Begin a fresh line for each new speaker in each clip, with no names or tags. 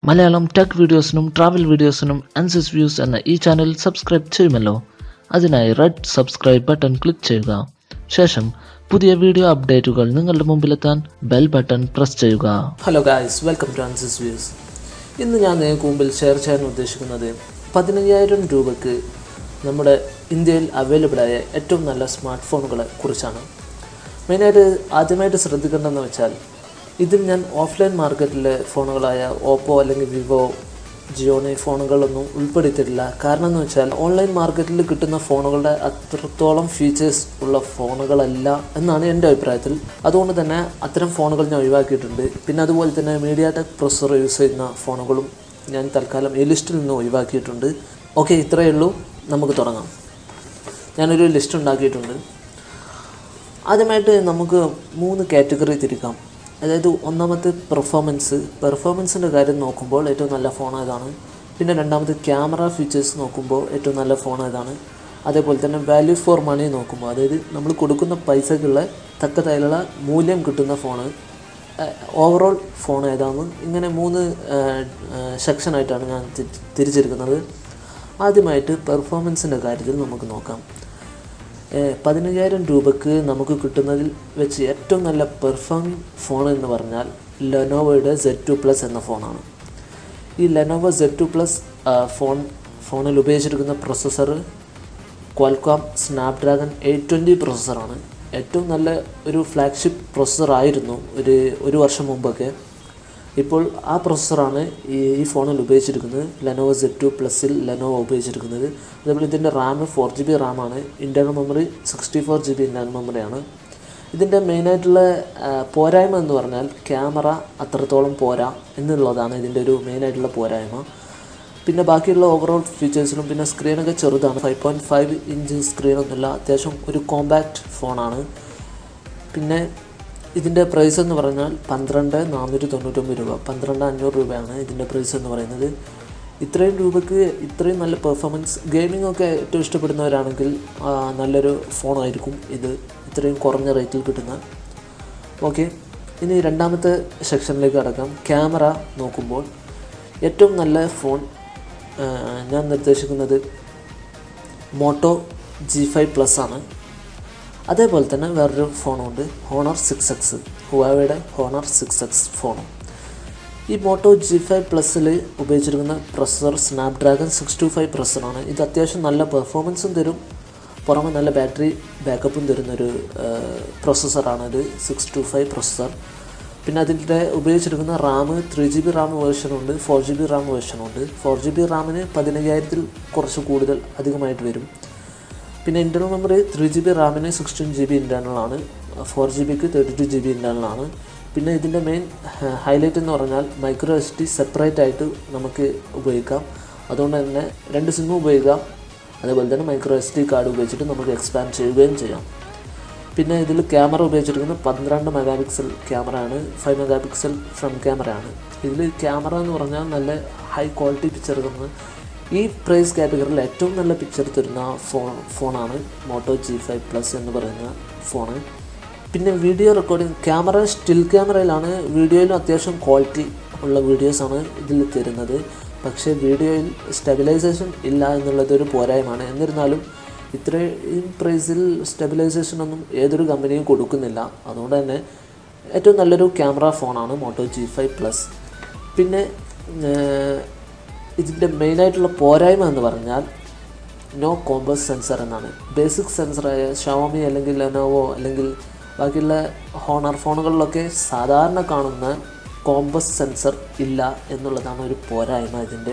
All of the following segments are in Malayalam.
മലയാളം ടെക് വീഡിയോസിനും ട്രാവൽ വീഡിയോസിനും അൻസിസ് വ്യൂസ് എന്ന ഈ ചാനൽ സബ്സ്ക്രൈബ് ചെയ്യുമല്ലോ അതിനായി റെഡ് സബ്സ്ക്രൈബ് ബട്ടൺ ക്ലിക്ക് ചെയ്യുക ശേഷം പുതിയ വീഡിയോ അപ്ഡേറ്റുകൾ നിങ്ങളുടെ മുമ്പിലെത്താൻ ബെൽ ബട്ടൺ പ്രസ് ചെയ്യുക
hello guys welcome to Ansis views ഇന്ന് ഞാൻ നിങ്ങൾക്ക് മുമ്പിൽ ഷെയർ ചെയ്യാൻ ഉദ്ദേശിക്കുന്നത് പതിനയ്യായിരം രൂപയ്ക്ക് നമ്മുടെ ഇന്ത്യയിൽ അവൈലബിൾ ആയ ഏറ്റവും നല്ല സ്മാർട്ട് ഫോണുകളെ കുറിച്ചാണ് മെയിനായിട്ട് ആദ്യമായിട്ട് ശ്രദ്ധിക്കേണ്ടതെന്ന് വെച്ചാൽ ഇതിൽ ഞാൻ ഓഫ്ലൈൻ മാർക്കറ്റിലെ ഫോണുകളായ ഓപ്പോ അല്ലെങ്കിൽ വിവോ ജിയോണി ഫോണുകളൊന്നും ഉൾപ്പെടുത്തിയിട്ടില്ല കാരണം എന്ന് വെച്ചാൽ ഓൺലൈൻ മാർക്കറ്റിൽ കിട്ടുന്ന ഫോണുകളുടെ അത്രത്തോളം ഫീച്ചേഴ്സ് ഉള്ള ഫോണുകളല്ല എന്നാണ് എൻ്റെ അഭിപ്രായത്തിൽ അതുകൊണ്ട് തന്നെ അത്തരം ഫോണുകൾ ഞാൻ ഒഴിവാക്കിയിട്ടുണ്ട് പിന്നെ അതുപോലെ തന്നെ മീഡിയ ടെക് പ്രൊസസർ യൂസ് ചെയ്യുന്ന ഫോണുകളും ഞാൻ തൽക്കാലം ഈ ലിസ്റ്റിൽ നിന്ന് ഒഴിവാക്കിയിട്ടുണ്ട് ഓക്കെ ഇത്രയേ ഉള്ളൂ നമുക്ക് തുടങ്ങാം ഞാനൊരു ലിസ്റ്റ് ഉണ്ടാക്കിയിട്ടുണ്ട് ആദ്യമായിട്ട് നമുക്ക് മൂന്ന് കാറ്റഗറി തിരിക്കാം അതായത് ഒന്നാമത്തെ പെർഫോമൻസ് പെർഫോമൻസിൻ്റെ കാര്യം നോക്കുമ്പോൾ ഏറ്റവും നല്ല ഫോൺ ഏതാണ് പിന്നെ രണ്ടാമത് ക്യാമറ ഫീച്ചേഴ്സ് നോക്കുമ്പോൾ ഏറ്റവും നല്ല ഫോൺ ഏതാണ് അതേപോലെ തന്നെ വാല്യൂ ഫോർ മണി നോക്കുമ്പോൾ അതായത് നമ്മൾ കൊടുക്കുന്ന പൈസക്കുള്ള തക്കതായുള്ള മൂല്യം കിട്ടുന്ന ഫോണ് ഓവറോൾ ഫോൺ ഏതാണ് ഇങ്ങനെ മൂന്ന് സെക്ഷനായിട്ടാണ് ഞാൻ തി- തിരിച്ചിരിക്കുന്നത് ആദ്യമായിട്ട് പെർഫോമൻസിൻ്റെ കാര്യത്തിൽ നമുക്ക് നോക്കാം ഏഹ് പതിനയ്യായിരം രൂപക്ക് നമുക്ക് കിട്ടുന്നതിൽ വെച്ച് ഏറ്റവും നല്ല പെർഫോമിംഗ് ഫോൺ എന്ന് പറഞ്ഞാൽ ലെനോവോയുടെ സെഡ് ടു പ്ലസ് എന്ന ഫോണാണ് ഈ Lenovo Z two plus phone ഫോണിൽ ഉപയോഗിച്ചിരിക്കുന്ന processor Qualcomm Snapdragon eight twenty പ്രൊസസ്സറാണ് ഏറ്റവും നല്ല ഒരു ഫ്ലാഗ്ഷിപ്പ് പ്രൊസസ്സർ ആയിരുന്നു ഒരു ഒരു വർഷം മുമ്പൊക്കെ ഇപ്പോൾ ആ പ്രൊസസ്സറാണ് ഈ ഈ ഫോണിൽ ഉപയോഗിച്ചിരിക്കുന്നത് ലെനോവോ സെഡ് ടു പ്ലസ്സിൽ ലെനോവോ ഉപയോഗിച്ചിരിക്കുന്നത് അതേപോലെ ഇതിൻ്റെ റാം ഫോർ ജി ബി റാമാണ് internal memory sixty four G B internal മെമ്മറിയാണ് ഇതിൻ്റെ മെയിനായിട്ടുള്ള ആ, പോരായ്മ എന്ന് പറഞ്ഞാൽ ക്യാമറ അത്രത്തോളം പോരാ എന്നുള്ളതാണ് ഇതിൻ്റെ ഒരു മെയിനായിട്ടുള്ള പോരായ്മ പിന്നെ ബാക്കിയുള്ള ഓവറോൾ ഫീച്ചേഴ്സിലും പിന്നെ സ്ക്രീനൊക്കെ ചെറുതാണ് ഫൈവ് പോയിൻറ്റ് ഫൈവ് ഇഞ്ച് സ്ക്രീനൊന്നുമില്ല അത്യാവശ്യം ഒരു കോമ്പാക്റ്റ് ഫോണാണ് പിന്നെ ഇതിൻ്റെ പ്രൈസ് എന്ന് പറഞ്ഞാൽ പന്ത്രണ്ട് നാനൂറ്റി തൊണ്ണൂറ്റൊമ്പത് രൂപ പന്ത്രണ്ട് അഞ്ഞൂറ് രൂപയാണ് ഇതിൻ്റെ പ്രൈസ് എന്ന് പറയുന്നത് ഇത്രയും രൂപയ്ക്ക് ഇത്രയും നല്ല പെർഫോമൻസ് ഗെയിമിംഗ് ഒക്കെ ഏറ്റവും ഇഷ്ടപ്പെടുന്നവരാണെങ്കിൽ ആ, നല്ലൊരു ഫോണായിരിക്കും ഇത് ഇത്രയും കുറഞ്ഞ റേറ്റിൽ കിട്ടുന്ന ഓക്കെ ഇനി രണ്ടാമത്തെ സെക്ഷനിലേക്ക് കടക്കാം ക്യാമറ നോക്കുമ്പോൾ ഏറ്റവും നല്ല ഫോൺ ആ, ഞാൻ നിർദ്ദേശിക്കുന്നത് മോട്ടോ ജി ഫൈവ് പ്ലസ് ആണ് അതേപോലെ തന്നെ വേറൊരു ഫോണുണ്ട് ഹോണർ സിക്സ് എക്സ് ഹുവാവയുടെ ഹോണർ സിക്സ് എക്സ് ഫോണും ഈ മോട്ടോ ജി ഫൈവ് പ്ലസ്സിൽ ഉപയോഗിച്ചിരിക്കുന്ന processor Snapdragon six two five പ്രൊസസ്സറാണ് ഇത് അത്യാവശ്യം നല്ല പെർഫോമൻസും തരും പുറമെ നല്ല ബാറ്ററി ബാക്കപ്പും തരുന്നൊരു പ്രൊസസ്സറാണ് ഇത് സിക്സ് ടു ഫൈവ് പ്രൊസസ്സർ പിന്നെ അതിൻ്റെ ഉപയോഗിച്ചിരിക്കുന്ന RAM three G B RAM വേർഷനുണ്ട് ഫോർ ജി ബി റാം വേർഷനുണ്ട് ഫോർ ജി ബി റാമിന് പതിനയ്യായിരത്തിൽ കുറച്ച് കൂടുതൽ അധികമായിട്ട് വരും പിന്നെ internal memory three G B റാമിന് സിക്സ്റ്റീൻ ജി ബി ഇൻറ്റേർണലാണ് ഫോർ ജി ബിക്ക് തേർട്ടി ടു ജി ബി ഇൻറ്റേർണലാണ് പിന്നെ ഇതിൻ്റെ മെയിൻ ഹൈലൈറ്റ് എന്ന് പറഞ്ഞാൽ മൈക്രോ എസ് ടി സെപ്പറേറ്റ് ആയിട്ട് നമുക്ക് ഉപയോഗിക്കാം അതുകൊണ്ട് തന്നെ രണ്ട് സിമ്മും ഉപയോഗിക്കാം അതേപോലെ തന്നെ മൈക്രോ എസ് ടി കാർഡ് ഉപയോഗിച്ചിട്ട് നമുക്ക് എക്സ്പാൻഡ് ചെയ്യുകയും ചെയ്യാം പിന്നെ ഇതിൽ ക്യാമറ ഉപയോഗിച്ചിരിക്കുന്നത് പന്ത്രണ്ട് മെഗാ പിക്സൽ ക്യാമറയാണ് ഫൈവ് മെഗാ പിക്സൽ ഫ്രണ്ട് ക്യാമറയാണ് ഇതിൽ ക്യാമറ എന്ന് പറഞ്ഞാൽ നല്ല ഹൈ ക്വാളിറ്റി പിക്ചർ തരുന്ന ഈ പ്രൈസ് കാറ്റഗറിയിൽ ഏറ്റവും നല്ല പിക്ചർ തരുന്ന ഫോൺ ഫോണാണ് മോട്ടോ ജി ഫൈവ് പ്ലസ് എന്ന് പറയുന്ന ഫോണ് പിന്നെ വീഡിയോ റെക്കോർഡിംഗ് ക്യാമറ സ്റ്റിൽ ക്യാമറയിലാണ് വീഡിയോയിലും അത്യാവശ്യം ക്വാളിറ്റി ഉള്ള വീഡിയോസാണ് ഇതിൽ തരുന്നത് പക്ഷേ വീഡിയോയിൽ സ്റ്റെബിലൈസേഷൻ ഇല്ല എന്നുള്ളത് ഒരു പോരായ്മയാണ് എന്നിരുന്നാലും ഇത്രയും പ്രൈസിൽ സ്റ്റെബിലൈസേഷൻ ഒന്നും ഏതൊരു കമ്പനിയും കൊടുക്കുന്നില്ല അതുകൊണ്ട് തന്നെ ഏറ്റവും നല്ലൊരു ക്യാമറ ഫോണാണ് മോട്ടോ ജി ഫൈവ് പ്ലസ് പിന്നെ ഏർ, ഇതിൻ്റെ മെയിനായിട്ടുള്ള പോരായ്മ എന്ന് പറഞ്ഞാൽ നോ കോമ്പസ് സെൻസർ എന്നാണ് ബേസിക് സെൻസറായ ഷവോമി അല്ലെങ്കിൽ ലെനോവോ അല്ലെങ്കിൽ ബാക്കിയുള്ള ഹോണർ ഫോണുകളിലൊക്കെ സാധാരണ കാണുന്ന കോമ്പസ് സെൻസർ ഇല്ല എന്നുള്ളതാണ് ഒരു പോരായ്മ ഇതിൻ്റെ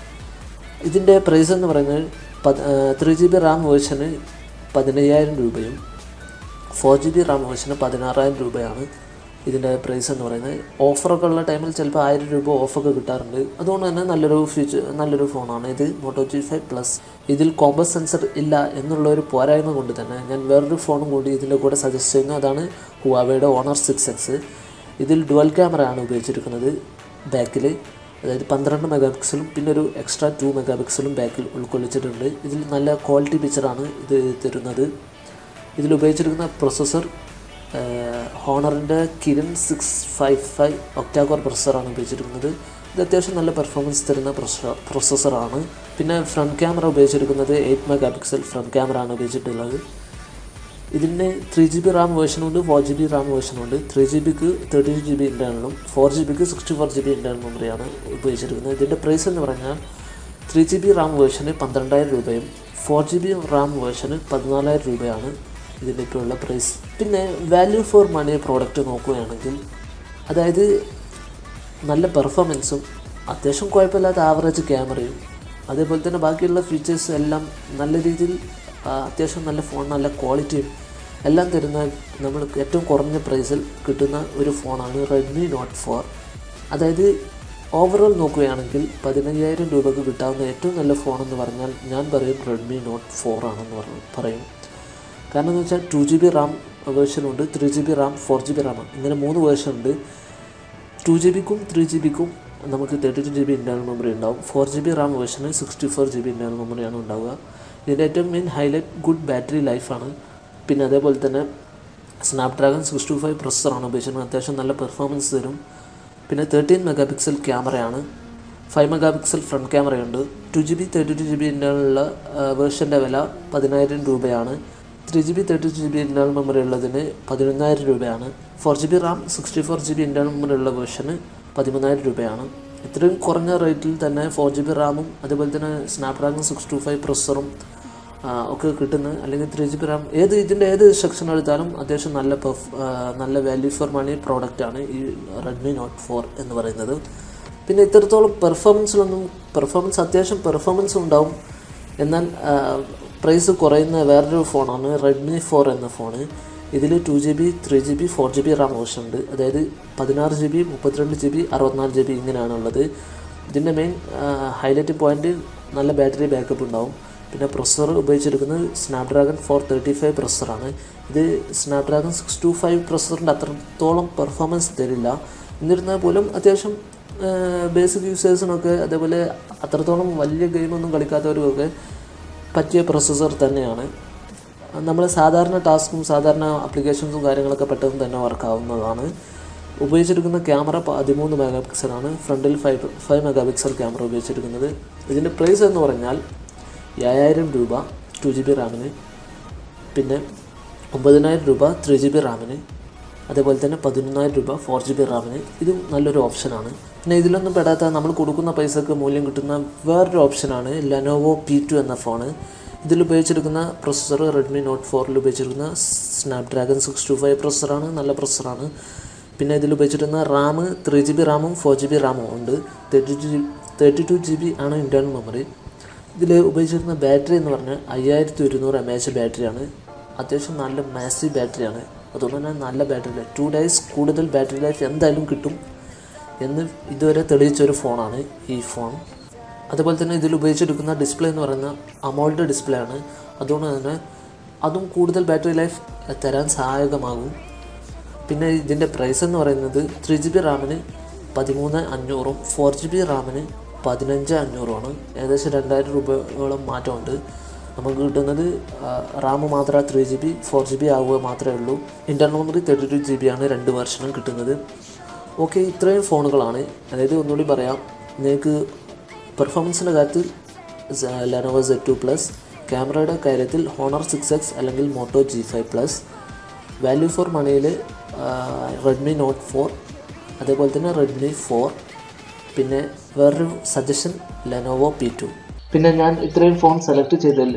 ഇതിൻ്റെ പ്രൈസ് എന്ന് പറയുന്നത് പത് ത്രീ ജി ബി റാം വേർഷന് പതിനയ്യായിരം രൂപയും ഫോർ ജി ബി റാം വേർഷന് പതിനാറായിരം രൂപയാണ് ഇതിൻ്റെ പ്രൈസ് എന്ന് പറയുന്നത് ഓഫറൊക്കെ ഉള്ള ടൈമിൽ ചിലപ്പോൾ ആയിരം രൂപ ഓഫൊക്കെ കിട്ടാറുണ്ട് അതുകൊണ്ട് തന്നെ നല്ലൊരു ഫീച്ചർ നല്ലൊരു ഫോണാണ് ഇത് മോട്ടോ ജി ഫൈവ് പ്ലസ് ഇതിൽ കോമ്പസ് സെൻസർ ഇല്ല എന്നുള്ള ഒരു പോരായ്മ കൊണ്ട് തന്നെ ഞാൻ വേറൊരു ഫോണും കൂടി ഇതിൻ്റെ കൂടെ സജസ്റ്റ് ചെയ്യുന്നു അതാണ് ഹുവാവയുടെ ഓണർ സിക്സ് എക്സ് ഇതിൽ ഡുവൽ ക്യാമറയാണ് ഉപയോഗിച്ചിരിക്കുന്നത് ബാക്കിൽ അതായത് പന്ത്രണ്ട് മെഗാ പിക്സലും പിന്നെ ഒരു എക്സ്ട്രാ ടു മെഗാ പിക്സലും ബാക്കിൽ ഉൾക്കൊള്ളിച്ചിട്ടുണ്ട് ഇതിൽ നല്ല ക്വാളിറ്റി പിക്ചറാണ് ഇത് തരുന്നത് ഇതിൽ ഉപയോഗിച്ചിരിക്കുന്ന പ്രൊസസ്സർ ഹോണറിൻ്റെ Kirin six five five octa core പ്രൊസസ്സറാണ് ഉപയോഗിച്ചിരിക്കുന്നത് ഇത് അത്യാവശ്യം നല്ല പെർഫോമൻസ് തരുന്ന പ്രൊസ പ്രൊസസ്സറാണ് പിന്നെ ഫ്രണ്ട് ക്യാമറ ഉപയോഗിച്ചിരിക്കുന്നത് eight mega pixel front camera ആണ് ഉപയോഗിച്ചിട്ടുള്ളത് ഇതിന് ത്രീ ജി ബി റാം വേർഷനുണ്ട് ഫോർ ജി ബി റാം വേർഷനുണ്ട് ത്രീ ജി ബിക്ക് തേർട്ടി ടു ജി ബി ഇൻറ്റേർണലും ഫോർ ജി ബിക്ക് sixty four G B internal മെമ്മറിയാണ് ഉപയോഗിച്ചിരിക്കുന്നത് ഇതിൻ്റെ പ്രൈസ് എന്ന് പറഞ്ഞാൽ ത്രീ ജി ബി റാം വേർഷന് പന്ത്രണ്ടായിരം രൂപയും ഫോർ ജി ബി റാം വേർഷന് പതിനാലായിരം രൂപയാണ് ഇതിൻ്റെ ഇപ്പോഴുള്ള പ്രൈസ് പിന്നെ വാല്യൂ ഫോർ മണി പ്രോഡക്റ്റ് നോക്കുകയാണെങ്കിൽ അതായത് നല്ല പെർഫോമൻസും അത്യാവശ്യം കുഴപ്പമില്ലാത്ത ആവറേജ് ക്യാമറയും അതേപോലെ തന്നെ ബാക്കിയുള്ള ഫീച്ചേഴ്സ് എല്ലാം നല്ല രീതിയിൽ ആ, അത്യാവശ്യം നല്ല ഫോൺ നല്ല ക്വാളിറ്റിയും എല്ലാം തരുന്ന നമ്മൾ ഏറ്റവും കുറഞ്ഞ പ്രൈസിൽ കിട്ടുന്ന ഒരു ഫോണാണ് റെഡ്മി നോട്ട് ഫോർ അതായത് ഓവറോൾ നോക്കുകയാണെങ്കിൽ പതിനയ്യായിരം രൂപക്ക് കിട്ടാവുന്ന ഏറ്റവും നല്ല ഫോൺ എന്ന് പറഞ്ഞാൽ ഞാൻ പറയും റെഡ്മി നോട്ട് ഫോർ ആണെന്ന് പറഞ്ഞു പറയും കാരണം എന്ന് വെച്ചാൽ ടു ജി ബി റാം വേർഷനുണ്ട് three G B RAM four G B RAM ഇങ്ങനെ മൂന്ന് വേർഷൻ ഉണ്ട് ടു ജി ബിക്കും ത്രീ ജി ബിക്കും നമുക്ക് thirty two G B internal memory ഉണ്ടാവും ഫോർ ജി ബി റാം വേർഷന് sixty four G B internal മെമ്മറിയാണ് ഉണ്ടാവുക ഇതിൻ്റെ ഏറ്റവും മെയിൻ ഹൈലൈറ്റ് ഗുഡ് ബാറ്ററി ലൈഫാണ് പിന്നെ അതേപോലെ തന്നെ സ്നാപ്ഡ്രാഗൺ സിക്സ് ടു ഫൈവ് പ്രൊസസ്സറാണ് ഉപയോഗിച്ചിരുന്നത് അത്യാവശ്യം നല്ല പെർഫോമൻസ് തരും പിന്നെ തേർട്ടീൻ മെഗാ പിക്സൽ ക്യാമറയാണ് ഫൈവ് മെഗാ പിക്സൽ ഫ്രണ്ട് ക്യാമറയുണ്ട് two G B thirty two G B ഇൻറ്റേർണലുള്ള വേർഷൻ്റെ വില പതിനായിരം രൂപയാണ് three G B thirty G B internal memory ഉള്ളതിന് പതിനൊന്നായിരം രൂപയാണ് four G B RAM sixty four G B internal memory ഉള്ള വേർഷന് പതിമൂന്നായിരം രൂപയാണ് ഇത്രയും കുറഞ്ഞ റേറ്റിൽ തന്നെ ഫോർ ജി ബി റാമും അതുപോലെ തന്നെ സ്നാപ്ഡ്രാഗൺ സിക്സ് ടു ഫൈവ് പ്രൊസസ്സറും ഒക്കെ കിട്ടുന്ന അല്ലെങ്കിൽ ത്രീ ജി ബി റാം ഏത് ഇതിൻ്റെ ഏത് സെക്ഷൻ എടുത്താലും അത്യാവശ്യം നല്ല പെർഫ് ആ, നല്ല വാല്യൂ ഫോർ മണി പ്രോഡക്റ്റാണ് ഈ റെഡ്മി നോട്ട് ഫോർ എന്ന് പറയുന്നത് പിന്നെ ഇത്രത്തോളം പെർഫോമൻസിലൊന്നും പെർഫോമൻസ് അത്യാവശ്യം പെർഫോമൻസ് ഉണ്ടാവും എന്നാൽ പ്രൈസ് കുറയുന്ന വേറൊരു ഫോണാണ് റെഡ്മി ഫോർ എന്ന ഫോണ് ഇതിൽ two G B three G B four G B RAM option ഉണ്ട് അതായത് പതിനാറ് ജി ബി മുപ്പത്തിരണ്ട് ജി ബി അറുപത്തിനാല് ജി ബി ഇങ്ങനെയാണുള്ളത് ഇതിൻ്റെ മെയിൻ ഹൈലൈറ്റ് പോയിന്റ് നല്ല ബാറ്ററി ബാക്കപ്പ് ഉണ്ടാവും പിന്നെ പ്രൊസസ്സർ ഉപയോഗിച്ചിരിക്കുന്നത് സ്നാപ്ഡ്രാഗൺ ഫോർ തേർട്ടി ഫൈവ് പ്രൊസസ്സറാണ് ഇത് സ്നാപ്ഡ്രാഗൺ സിക്സ് ടു ഫൈവ് പ്രൊസസ്സറിൻ്റെ അത്രത്തോളം പെർഫോമൻസ് തരില്ല എന്നിരുന്നാൽ പോലും അത്യാവശ്യം ബേസിക് യൂസേഴ്സിനൊക്കെ അതേപോലെ അത്രത്തോളം വലിയ ഗെയിമൊന്നും കളിക്കാത്തവർക്കൊക്കെ പറ്റിയ പ്രൊസസ്സർ തന്നെയാണ് നമ്മൾ സാധാരണ ടാസ്കും സാധാരണ ആപ്ലിക്കേഷൻസും കാര്യങ്ങളൊക്കെ പെട്ടെന്ന് തന്നെ വർക്കാവുന്നതാണ് ഉപയോഗിച്ചിരിക്കുന്ന ക്യാമറ പതിമൂന്ന് മെഗാ പിക്സലാണ് ഫ്രണ്ടിൽ five five mega pixel camera ഉപയോഗിച്ചിരിക്കുന്നത് ഇതിൻ്റെ പ്രൈസ് എന്ന് പറഞ്ഞാൽ ഏഴായിരം രൂപ ടു ജി ബി റാമിന് പിന്നെ ഒമ്പതിനായിരം രൂപ ത്രീ ജി ബി റാമിന് അതേപോലെ തന്നെ പതിനൊന്നായിരം രൂപ ഫോർ ജി ബി റാമിന് ഇതും നല്ലൊരു ഓപ്ഷനാണ് പിന്നെ ഇതിലൊന്നും പെടാത്ത നമ്മൾ കൊടുക്കുന്ന പൈസക്ക് മൂല്യം കിട്ടുന്ന വേറൊരു ഓപ്ഷനാണ് ലെനോവോ പി ടു എന്ന ഫോണ് ഇതിൽ ഉപയോഗിച്ചിരിക്കുന്ന പ്രൊസസ്സർ റെഡ്മി നോട്ട് ഫോറിൽ ഉപയോഗിച്ചിരിക്കുന്ന സ്നാപ്ഡ്രാഗൺ സിക്സ് ടു ഫൈവ് പ്രൊസസ്സറാണ് നല്ല പ്രൊസസ്സറാണ് പിന്നെ ഇതിൽ ഉപയോഗിച്ചിരുന്ന റാം ത്രീ ജി ബി റാമും ഫോർ ജി ബി റാമും ഉണ്ട് thirty two G thirty two G B ആണ് ഇൻറ്റേർണൽ മെമ്മറി ഇതിൽ ഉപയോഗിച്ചിരുന്ന ബാറ്ററി എന്ന് പറഞ്ഞാൽ അയ്യായിരത്തി ഒരുന്നൂറ് എം എച്ച് ബാറ്ററിയാണ് അത്യാവശ്യം നല്ല മാസീവ് ബാറ്ററിയാണ് അതുകൊണ്ട് തന്നെ നല്ല ബാറ്ററി ലൈഫ് ടു ഡേയ്സ് കൂടുതൽ ബാറ്ററി ലൈഫ് എന്തായാലും കിട്ടും എന്ന് ഇതുവരെ തെളിയിച്ച ഒരു ഫോണാണ് ഈ ഫോൺ അതുപോലെ തന്നെ ഇതിൽ ഉപയോഗിച്ചെടുക്കുന്ന ഡിസ്പ്ലേ എന്ന് പറയുന്ന അമോൾഡ് ഡിസ്പ്ലേ ആണ് അതുകൊണ്ട് തന്നെ അതും കൂടുതൽ ബാറ്ററി ലൈഫ് തരാൻ സഹായകമാകും പിന്നെ ഇതിൻ്റെ പ്രൈസ് എന്ന് പറയുന്നത് ത്രീ ജി ബി റാമിന് പതിമൂന്ന് അഞ്ഞൂറും ഫോർ ജി ബി റാമിന് പതിനഞ്ച് അഞ്ഞൂറുമാണ് ഏകദേശം രണ്ടായിരം രൂപയോളം മാറ്റമുണ്ട് നമുക്ക് കിട്ടുന്നത് റാം മാത്രം three G B four G B ആവുക മാത്രമേ ഉള്ളൂ internal memory thirty two G B ആണ് രണ്ട് വെർഷനും കിട്ടുന്നത് ഓക്കെ ഇത്രയും ഫോണുകളാണ് അതായത് ഒന്നുകൂടി പറയാം നിങ്ങൾക്ക് പെർഫോമൻസിൻ്റെ കാര്യത്തിൽ ലെനോവോ സെഡ് ടു പ്ലസ് ക്യാമറയുടെ കാര്യത്തിൽ ഹോണർ സിക്സ് എക്സ് അല്ലെങ്കിൽ Moto G five plus value for മണിയിൽ റെഡ്മി നോട്ട് ഫോർ അതേപോലെ തന്നെ റെഡ്മി ഫോർ പിന്നെ വേറൊരു സജഷൻ ലെനോവോ പി ടു പിന്നെ ഞാൻ ഇത്രയും ഫോൺ സെലക്ട് ചെയ്തതിൽ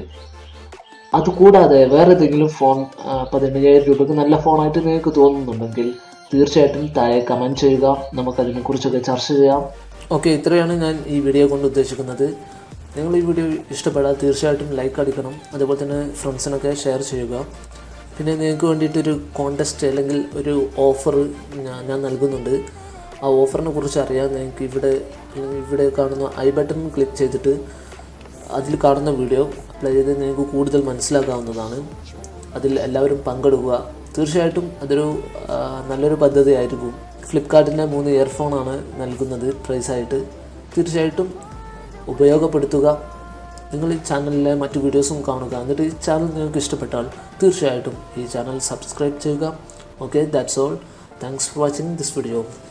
അതുകൂടാതെ വേറെ ഏതെങ്കിലും ഫോൺ ആ, പതിനയ്യായിരം രൂപയ്ക്ക് നല്ല ഫോണായിട്ട് നിങ്ങൾക്ക് തോന്നുന്നുണ്ടെങ്കിൽ തീർച്ചയായിട്ടും താഴെ കമൻറ്റ് ചെയ്യുക നമുക്കതിനെക്കുറിച്ചൊക്കെ ചർച്ച ചെയ്യാം ഓക്കെ ഇത്രയാണ് ഞാൻ ഈ വീഡിയോ കൊണ്ട് ഉദ്ദേശിക്കുന്നത് നിങ്ങൾ ഈ വീഡിയോ ഇഷ്ടപ്പെടാൻ തീർച്ചയായിട്ടും ലൈക്ക് അടിക്കണം അതുപോലെ തന്നെ ഫ്രണ്ട്സിനൊക്കെ ഷെയർ ചെയ്യുക പിന്നെ നിങ്ങൾക്ക് വേണ്ടിയിട്ടൊരു കോൺടെസ്റ്റ് അല്ലെങ്കിൽ ഒരു ഓഫർ ഞാൻ ഞാൻ നൽകുന്നുണ്ട് ആ ഓഫറിനെ കുറിച്ച് അറിയാൻ നിങ്ങൾക്ക് ഇവിടെ ഇവിടെ കാണുന്ന ഐ ബട്ടൺ ക്ലിക്ക് ചെയ്തിട്ട് അതിൽ കാണുന്ന വീഡിയോ അപ്ലൈ ചെയ്ത് നിങ്ങൾക്ക് കൂടുതൽ മനസ്സിലാക്കാവുന്നതാണ് അതിൽ എല്ലാവരും പങ്കെടുക്കുക തീർച്ചയായിട്ടും അതൊരു ആ, നല്ലൊരു പദ്ധതിയായിരിക്കും ഫ്ലിപ്കാർട്ടിൻ്റെ മൂന്ന് ഇയർഫോണാണ് നൽകുന്നത് പ്രൈസായിട്ട് തീർച്ചയായിട്ടും ഉപയോഗപ്പെടുത്തുക നിങ്ങൾ ഈ ചാനലിലെ മറ്റു വീഡിയോസും കാണുക എന്നിട്ട് ഈ ചാനൽ നിങ്ങൾക്ക് ഇഷ്ടപ്പെട്ടാൽ തീർച്ചയായിട്ടും ഈ ചാനൽ സബ്സ്ക്രൈബ് ചെയ്യുക okay that's all thanks for watching this video